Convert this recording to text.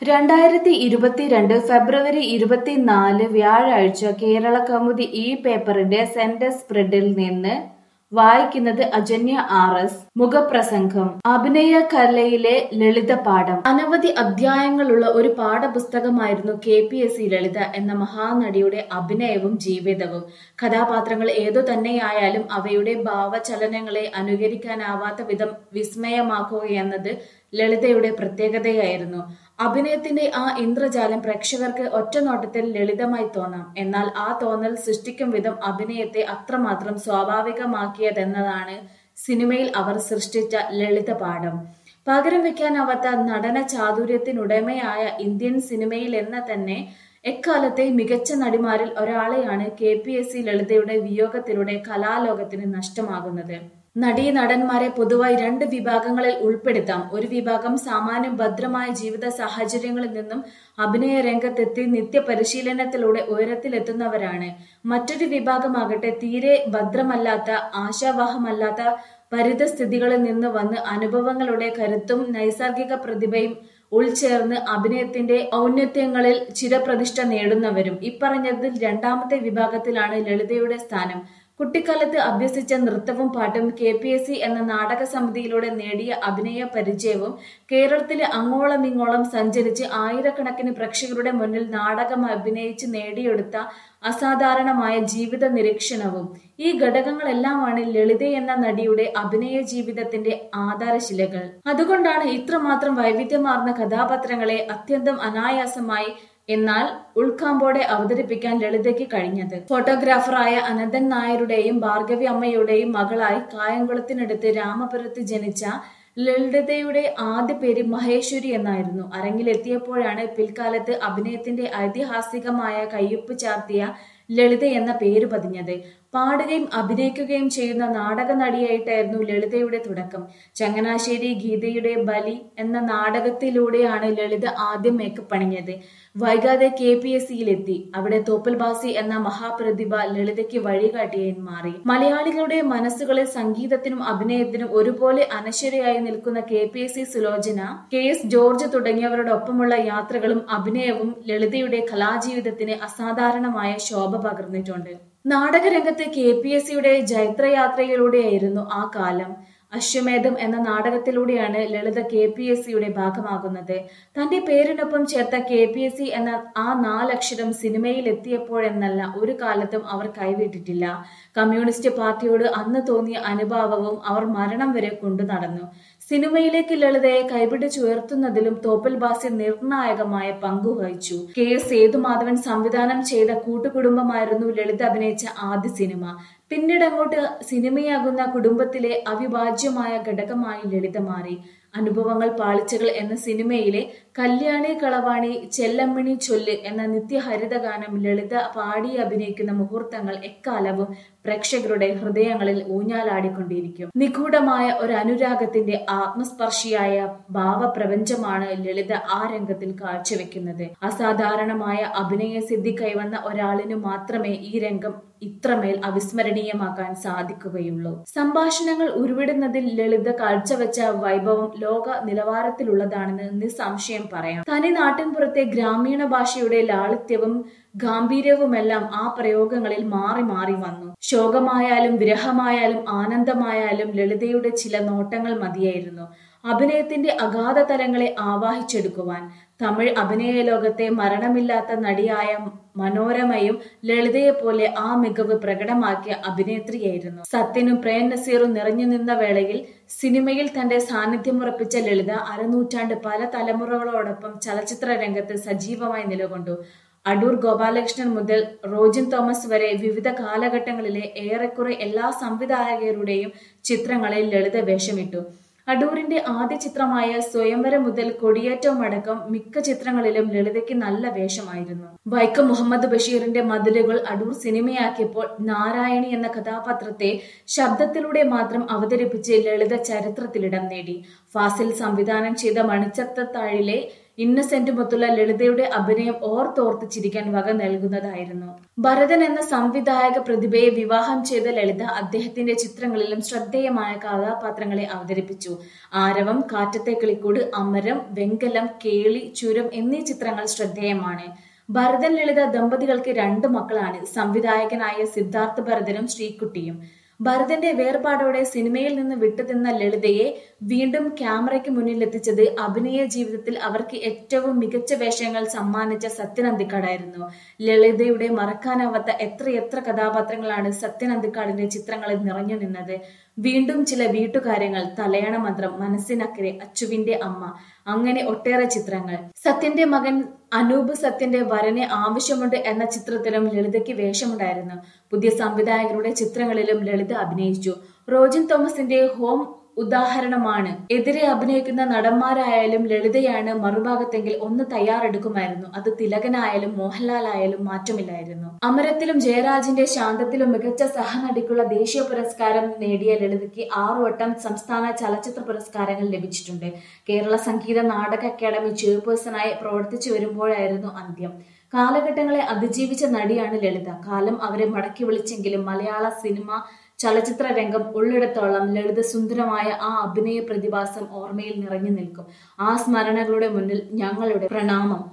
രണ്ടായിരത്തി ഇരുപത്തിരണ്ട് ഫെബ്രുവരി ഇരുപത്തിനാല് വ്യാഴാഴ്ച കേരള കൗമുദി ഈ പേപ്പറിന്റെ സെന്റർ സ്പ്രെഡിൽ നിന്ന് വായിക്കുന്നത് അജന്യ ആർ എസ് മുഖപ്രസംഗം അഭിനയ കലയിലെ ലളിത പാഠം അനവധി അധ്യായങ്ങളുള്ള ഒരു പാഠപുസ്തകമായിരുന്നു K P S C Lalitha എന്ന മഹാനടിയുടെ അഭിനയവും ജീവിതവും കഥാപാത്രങ്ങൾ ഏതു തന്നെയായാലും അവയുടെ ഭാവചലനങ്ങളെ അനുകരിക്കാനാവാത്ത വിധം വിസ്മയമാക്കുകയെന്നത് ലളിതയുടെ പ്രത്യേകതയായിരുന്നു അഭിനയത്തിന്റെ ആ ഇന്ദ്രജാലം പ്രേക്ഷകർക്ക് ഒറ്റനോട്ടത്തിൽ ലളിതമായി തോന്നാം എന്നാൽ ആ തോന്നൽ സൃഷ്ടിക്കും വിധം അഭിനയത്തെ അത്രമാത്രം സ്വാഭാവികമാക്കിയതെന്നതാണ് സിനിമയിൽ അവർ സൃഷ്ടിച്ച ലളിത പാഠം പകരം വെക്കാനാവാത്ത നടന ചാതുര്യത്തിനുടമയായ ഇന്ത്യൻ സിനിമയിൽ എന്ന തന്നെ എക്കാലത്തെ മികച്ച നടിമാരിൽ ഒരാളെയാണ് കെ പി എസ് സി ലളിതയുടെ വിയോഗത്തിലൂടെ കലാലോകത്തിന് നഷ്ടമാകുന്നത് നടീ നടന്മാരെ പൊതുവായി രണ്ട് വിഭാഗങ്ങളിൽ ഉൾപ്പെടുത്താം ഒരു വിഭാഗം സാമാന്യം ഭദ്രമായ ജീവിത സാഹചര്യങ്ങളിൽ നിന്നും അഭിനയ രംഗത്തെത്തി നിത്യപരിശീലനത്തിലൂടെ ഉയരത്തിലെത്തുന്നവരാണ് മറ്റൊരു വിഭാഗമാകട്ടെ തീരെ ഭദ്രമല്ലാത്ത ആശാവഹമല്ലാത്ത പരിതസ്ഥിതികളിൽ നിന്ന് വന്ന് അനുഭവങ്ങളുടെ കരുത്തും നൈസർഗിക പ്രതിഭയും ഉൾച്ചേർന്ന് അഭിനയത്തിന്റെ ഔന്നത്യങ്ങളിൽ ചിരപ്രതിഷ്ഠ നേടുന്നവരും ഇപ്പറഞ്ഞതിൽ രണ്ടാമത്തെ വിഭാഗത്തിലാണ് ലളിതയുടെ സ്ഥാനം കുട്ടിക്കാലത്ത് അഭ്യസിച്ച നൃത്തവും പാട്ടും കെ പി എസ് സി എന്ന നാടക സമിതിയിലൂടെ നേടിയ അഭിനയ പരിചയവും കേരളത്തിലെ അങ്ങോളം ഇങ്ങോളം സഞ്ചരിച്ച് ആയിരക്കണക്കിന് പ്രേക്ഷകരുടെ മുന്നിൽ നാടകം അഭിനയിച്ച് നേടിയെടുത്ത അസാധാരണമായ ജീവിത നിരീക്ഷണവും ഈ ഘടകങ്ങളെല്ലാമാണ് ലളിത എന്ന നടിയുടെ അഭിനയ ജീവിതത്തിന്റെ ആധാരശിലകൾ അതുകൊണ്ടാണ് ഇത്രമാത്രം വൈവിധ്യമാർന്ന കഥാപാത്രങ്ങളെ അത്യന്തം അനായാസമായി എന്നാൽ ഉൾക്കാമ്പോടെ അവതരിപ്പിക്കാൻ ലളിതയ്ക്ക് കഴിഞ്ഞത് ഫോട്ടോഗ്രാഫറായ അനന്തൻ നായരുടെയും ഭാർഗവി അമ്മയുടെയും മകളായി കായംകുളത്തിനടുത്ത് രാമപുരത്ത് ജനിച്ച ലളിതയുടെ ആദ്യ പേര് മഹേശ്വരി എന്നായിരുന്നു അരങ്ങിലെത്തിയപ്പോഴാണ് പിൽക്കാലത്ത് അഭിനയത്തിന്റെ ഐതിഹാസികമായ കയ്യൊപ്പ് ചാർത്തിയ ലളിത എന്ന പേര് പതിഞ്ഞത് പാടുകയും അഭിനയിക്കുകയും ചെയ്യുന്ന നാടക നടിയായിട്ടായിരുന്നു ലളിതയുടെ തുടക്കം ചങ്ങനാശ്ശേരി ഗീതയുടെ ബലി എന്ന നാടകത്തിലൂടെയാണ് ലളിത ആദ്യം മേക്കപ്പ് അണിഞ്ഞത് വൈകാതെ കെ പി എസ് സിയിലെത്തി അവിടെ തോപ്പൽ ബാസി എന്ന മഹാപ്രതിഭ ലളിതയ്ക്ക് വഴികാട്ടിയായി മാറി മലയാളികളുടെ മനസ്സുകളിൽ സംഗീതത്തിനും അഭിനയത്തിനും ഒരുപോലെ അനശ്വരയായി നിൽക്കുന്ന K P S C Sulochana K S George തുടങ്ങിയവരോടൊപ്പമുള്ള യാത്രകളും അഭിനയവും ലളിതയുടെ കലാജീവിതത്തിന് അസാധാരണമായ ശോഭ പകർന്നിട്ടുണ്ട് നാടകരംഗത്ത് കെ പി എസ് സിയുടെ ജൈത്രയാത്രയിലൂടെയായിരുന്നു ആ കാലം അശ്വമേധം എന്ന നാടകത്തിലൂടെയാണ് ലളിത കെ പി എസ് സിയുടെ ഭാഗമാകുന്നത് തന്റെ പേരിനൊപ്പം ചേർത്ത കെ പി എസ് സി എന്ന ആ നാലക്ഷരം സിനിമയിൽ എത്തിയപ്പോഴെന്നല്ല ഒരു കാലത്തും അവർ കൈവിട്ടിട്ടില്ല കമ്മ്യൂണിസ്റ്റ് പാർട്ടിയോട് അന്ന് തോന്നിയ അനുഭാവവും അവർ മരണം വരെ കൊണ്ടു നടന്നു സിനിമയിലേക്ക് ലളിതയെ കൈപിടിച്ചുയർത്തുന്നതിലും തോപ്പൽ ബാസി നിർണായകമായ പങ്കുവഹിച്ചു കെ എസ് സേതുമാധവൻ സംവിധാനം ചെയ്ത കൂട്ടുകുടുംബമായിരുന്നു ലളിത അഭിനയിച്ച ആദ്യ സിനിമ പിന്നീട് അങ്ങോട്ട് സിനിമയാകുന്ന കുടുംബത്തിലെ അവിഭാജ്യമായ ഘടകമായി ലളിത മാറി അനുഭവങ്ങൾ പാളിച്ചകൾ എന്ന സിനിമയിലെ കല്യാണി കളവാണി ചെല്ലമ്മിണി ചൊല്ല് എന്ന നിത്യഹരിത ഗാനം ലളിത പാടി അഭിനയിക്കുന്ന മുഹൂർത്തങ്ങൾ എക്കാലവും പ്രേക്ഷകരുടെ ഹൃദയങ്ങളിൽ ഊഞ്ഞാലാടിക്കൊണ്ടിരിക്കും നിഗൂഢമായ ഒരു അനുരാഗത്തിന്റെ ആത്മസ്പർശിയായ ഭാവപ്രപഞ്ചമാണ് ലളിത ആ രംഗത്തിൽ കാഴ്ചവെക്കുന്നത് അസാധാരണമായ അഭിനയ സിദ്ധി കൈവന്ന ഒരാളിനു മാത്രമേ ഈ രംഗം ഇത്രമേൽ അവിസ്മരണീയമാക്കാൻ സാധിക്കുകയുള്ളൂ സംഭാഷണങ്ങൾ ഉരുവിടുന്നതിൽ ലളിത കാഴ്ചവെച്ച വൈഭവം ലോക നിലവാരത്തിലുള്ളതാണെന്ന് നിസ്സംശയം പറയാം തനി നാട്ടിൻപുറത്തെ ഗ്രാമീണ ഭാഷയുടെ ലാളിത്യവും ഗാംഭീര്യവുമെല്ലാം ആ പ്രയോഗങ്ങളിൽ മാറി മാറി വന്നു ശോകമായാലും വിരഹമായാലും ആനന്ദമായാലും ലളിതയുടെ ചില നോട്ടങ്ങൾ മതിയായിരുന്നു അഭിനയത്തിന്റെ അഗാധ തലങ്ങളെ ആവാഹിച്ചെടുക്കുവാൻ തമിഴ് അഭിനയ ലോകത്തെ മരണമില്ലാത്ത നടിയായ മനോരമയും ലളിതയെ പോലെ ആ മികവ് പ്രകടമാക്കിയ അഭിനേത്രിയായിരുന്നു സത്യനും പ്രേം നസീറും നിറഞ്ഞു നിന്ന വേളയിൽ സിനിമയിൽ തന്റെ സാന്നിധ്യമുറപ്പിച്ച ലളിത അരനൂറ്റാണ്ട് പല തലമുറകളോടൊപ്പം ചലച്ചിത്ര രംഗത്ത് സജീവമായി നിലകൊണ്ടു അടൂർ ഗോപാലകൃഷ്ണൻ മുതൽ റോജിൻ തോമസ് വരെ വിവിധ കാലഘട്ടങ്ങളിലെ ഏറെക്കുറെ എല്ലാ സംവിധായകരുടെയും ചിത്രങ്ങളിൽ ലളിത വേഷമിട്ടു അടൂരിന്റെ ആദ്യ ചിത്രമായ സ്വയംവരം മുതൽ കൊടിയേറ്റവും അടക്കം മിക്ക ചിത്രങ്ങളിലും ലളിതയ്ക്ക് നല്ല വേഷമായിരുന്നു വൈക്കം മുഹമ്മദ് ബഷീറിന്റെ മതിലുകൾ അടൂർ സിനിമയാക്കിയപ്പോൾ നാരായണി എന്ന കഥാപാത്രത്തെ ശബ്ദത്തിലൂടെ മാത്രം അവതരിപ്പിച്ച് ലളിത ചരിത്രത്തിലിടം നേടി ഫാസിൽ സംവിധാനം ചെയ്ത മണിച്ചത്തത്താഴിലെ ഇന്നസെന്റുമൊത്തുള്ള ലളിതയുടെ അഭിനയം ഓർത്തോർത്ത് ചിരിക്കാൻ വക നൽകുന്നതായിരുന്നു ഭരതൻ എന്ന സംവിധായക പ്രതിഭയെ വിവാഹം ചെയ്ത ലളിത അദ്ദേഹത്തിന്റെ ചിത്രങ്ങളിലും ശ്രദ്ധേയമായ കഥാപാത്രങ്ങളെ അവതരിപ്പിച്ചു ആരവം കാറ്റത്തെ കിളിക്കൂട് അമരം വെങ്കലം കേളി ചുരം എന്നീ ചിത്രങ്ങൾ ശ്രദ്ധേയമാണ് ഭരതൻ ലളിത ദമ്പതികൾക്ക് രണ്ട് മക്കളാണ് സംവിധായകനായ സിദ്ധാർത്ഥ ഭരതനും ശ്രീകുട്ടിയും ഭരതന്റെ വേർപാടോടെ സിനിമയിൽ നിന്ന് വിട്ടുതിന്ന ലളിതയെ വീണ്ടും ക്യാമറയ്ക്ക് മുന്നിലെത്തിച്ചത് അഭിനയ ജീവിതത്തിൽ അവർക്ക് ഏറ്റവും മികച്ച വേഷങ്ങൾ സമ്മാനിച്ച സത്യൻ അന്തിക്കാടായിരുന്നു ലളിതയുടെ മറക്കാനാവാത്ത എത്രയെത്ര കഥാപാത്രങ്ങളാണ് സത്യൻ അന്തിക്കാടിന്റെ ചിത്രങ്ങളിൽ നിറഞ്ഞു നിന്നത് വീണ്ടും ചില വീട്ടുകാര്യങ്ങൾ തലയണ മന്ത്രം മനസ്സിനക്കരെ അച്ചുവിന്റെ അമ്മ അങ്ങനെ ഒട്ടേറെ ചിത്രങ്ങൾ സത്യന്റെ മകൻ അനൂപ് സത്യന്റെ വരനെ ആവശ്യമുണ്ട് എന്ന ചിത്രത്തിലും ലളിതയ്ക്ക് വേഷമുണ്ടായിരുന്നു പുതിയ സംവിധായകരുടെ ചിത്രങ്ങളിലും ലളിത അഭിനയിച്ചു റോജിൻ തോമസിന്റെ ഹോം ഉദാഹരണമാണ് എതിരെ അഭിനയിക്കുന്ന നടന്മാരായാലും ലളിതയാണ് മറുഭാഗത്തെങ്കിൽ ഒന്ന് തയ്യാറെടുക്കുമായിരുന്നു അത് തിലകനായാലും മോഹൻലാൽ ആയാലും മാറ്റമില്ലായിരുന്നു അമരത്തിലും ജയരാജിന്റെ ശാന്തത്തിലും മികച്ച സഹനടിക്കുള്ള ദേശീയ പുരസ്കാരം നേടിയ ലളിതയ്ക്ക് ആറുവട്ടം സംസ്ഥാന ചലച്ചിത്ര പുരസ്കാരങ്ങൾ ലഭിച്ചിട്ടുണ്ട് കേരള സംഗീത നാടക അക്കാദമി ചെയർപേഴ്സണായി പ്രവർത്തിച്ചു വരുമ്പോഴായിരുന്നു അന്ത്യം കാലഘട്ടങ്ങളെ അതിജീവിച്ച നടിയാണ് ലളിത കാലം അവരെ മടക്കി വിളിച്ചെങ്കിലും മലയാള സിനിമ ചലച്ചിത്ര രംഗം ഉള്ളിടത്തോളം ലളിത സുന്ദരമായ ആ അഭിനയ പ്രതിഭാസം ഓർമ്മയിൽ നിറഞ്ഞു നിൽക്കും ആ സ്മരണകളുടെ മുന്നിൽ ഞങ്ങളുടെ പ്രണാമം